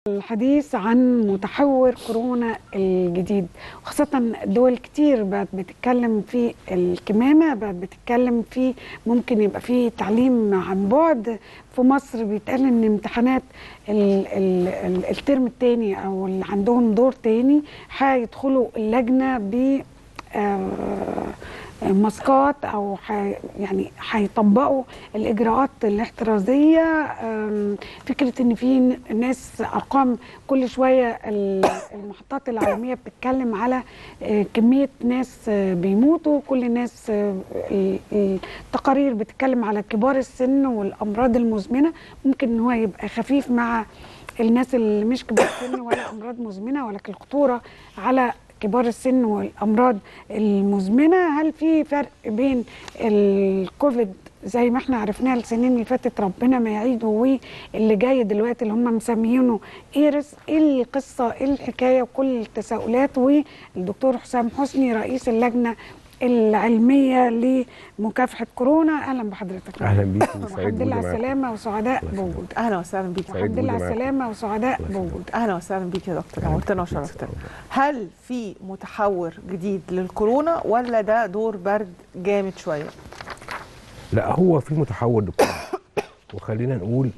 الحديث عن متحور كورونا الجديد خاصة دول كتير بقت بتتكلم في الكمامة بقت بتتكلم في ممكن يبقى في تعليم عن بعد في مصر بيتقال ان امتحانات ال ال ال الترم الثاني او اللي عندهم دور تاني هيدخلوا اللجنة ب آه ماسكات او حي يعني هيطبقوا الاجراءات الاحترازيه فكره ان في ناس ارقام كل شويه المحطات العالميه بتتكلم على كميه ناس بيموتوا كل الناس التقارير بتتكلم على كبار السن والامراض المزمنه ممكن ان هو يبقى خفيف مع الناس اللي مش كبار السن ولا امراض مزمنه ولكن الخطوره على كبار السن والامراض المزمنه هل في فرق بين الكوفيد زي ما احنا عرفناها السنين اللي فاتت ربنا ما يعيده واللي جاي دلوقتي اللي هم مسميينه ايرس ايه القصه ايه الحكايه وكل التساؤلات والدكتور حسام حسني رئيس اللجنه العلميه لمكافحه كورونا اهلا بحضرتك اهلا بيك الحمد لله على السلامه وسعداء بوجودك اهلا وسهلا بيك الحمد لله على السلامه وسعداء بوجودك اهلا وسهلا بيك يا دكتور نورتنا وشرفتنا هل في متحور جديد للكورونا ولا ده دور برد جامد شويه لا هو في متحور دكتور وخلينا نقول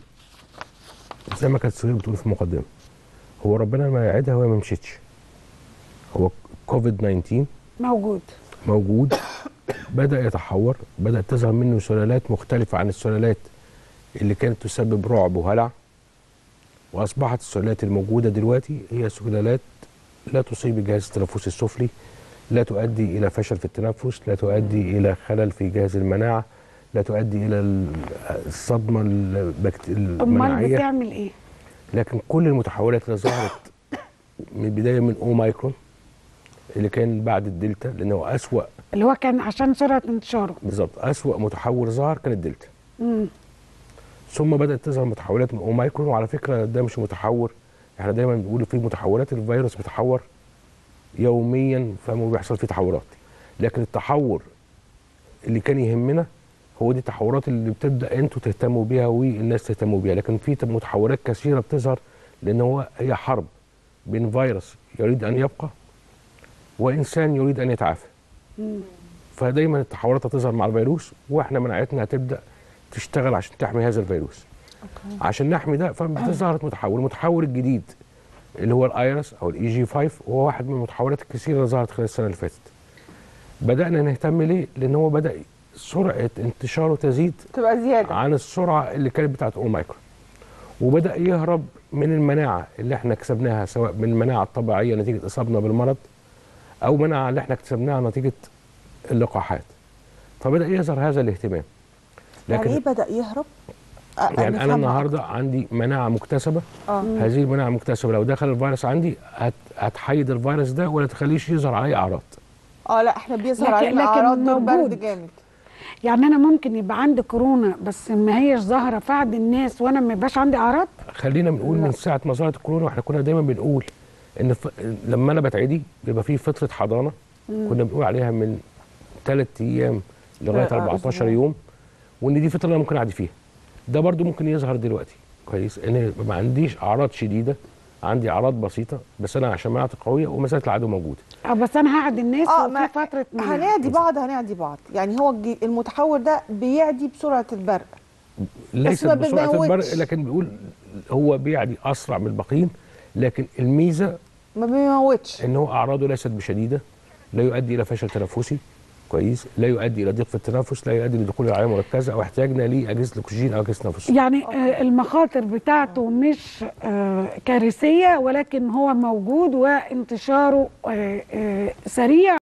زي ما كانت سهير بتقول في المقدمه هو ربنا ما يعيدها وهي ما مشيتش هو كوفيد 19 موجود موجود بدا يتحور بدات تظهر منه سلالات مختلفه عن السلالات اللي كانت تسبب رعب وهلع واصبحت السلالات الموجوده دلوقتي هي سلالات لا تصيب الجهاز التنفسي السفلي لا تؤدي الى فشل في التنفس لا تؤدي الى خلل في جهاز المناعه لا تؤدي الى الصدمه المناعيه امال بتعمل ايه لكن كل المتحولات اللي ظهرت من البدايه من اوميكرون اللي كان بعد الدلتا لان هو اسوا اللي هو كان عشان سرعه انتشاره بالظبط اسوا متحور ظهر كان الدلتا امم ثم بدات تظهر متحولات من اوميكرون وعلى فكره ده مش متحور احنا دايما بنقول في متحورات الفيروس بيتحور يوميا فما بيحصل فيه تحورات لكن التحور اللي كان يهمنا هو دي التحورات اللي بتبدا انتوا تهتموا بيها والناس تهتموا بيها لكن في متحورات كثيره بتظهر لان هو هي حرب بين فيروس يريد ان يبقى وانسان يريد ان يتعافى فدايما التحورات هتظهر مع الفيروس واحنا مناعتنا هتبدا تشتغل عشان تحمي هذا الفيروس أوكي. عشان نحمي ده فظهرت متحور المتحور الجديد اللي هو الايرس او الاي جي 5 وهو واحد من المتحورات الكثيره اللي ظهرت خلال السنه اللي فاتت بدانا نهتم ليه لان هو بدا سرعه انتشاره تزيد تبقى زياده عن السرعه اللي كانت بتاعت اوميكرون وبدا يهرب من المناعه اللي احنا كسبناها سواء من المناعه الطبيعيه نتيجه اصابنا بالمرض او مناعه اللي احنا اكتسبناها نتيجه اللقاحات فبدا يظهر هذا الاهتمام لكن يعني ايه بدا يهرب يعني انا النهارده عندي مناعه مكتسبه آه. هذه المناعه المكتسبه لو دخل الفيروس عندي هت... هتحيد الفيروس ده ولا تخليش يظهر عليه اعراض اه لا احنا بيظهر علينا اعراض دور برد جامد يعني انا ممكن يبقى عندي كورونا بس ما هيش ظاهره في عند الناس وانا ما يبقاش عندي اعراض خلينا بنقول من ساعه ما ظهرت الكورونا واحنا كنا دايما بنقول ان ف... لما انا بتعدي بيبقى في فتره حضانه مم. كنا بنقول عليها من ثلاث ايام لغايه 14 يوم وان دي فتره انا ممكن اعدي فيها ده برضو ممكن يظهر دلوقتي كويس ان ما عنديش اعراض شديده عندي اعراض بسيطه بس انا عشان مناعتي قويه وما زالت العدوى موجوده اه بس انا هعدي الناس اه وفي فتره هنعدي بعض هنعدي بعض يعني هو المتحور ده بيعدي بسرعه البرق ليس بسرعه البرق لكن بيقول هو بيعدي اسرع من الباقيين لكن الميزه ما بيموتش ان هو اعراضه ليست بشديده لا يؤدي الى فشل تنفسي كويس لا يؤدي الى ضيق في التنفس لا يؤدي لدخول الرعايه مركزه او احتياجنا لاجهزه الاكسجين او اجهزه التنفس يعني آه المخاطر بتاعته مش آه كارثيه ولكن هو موجود وانتشاره آه سريع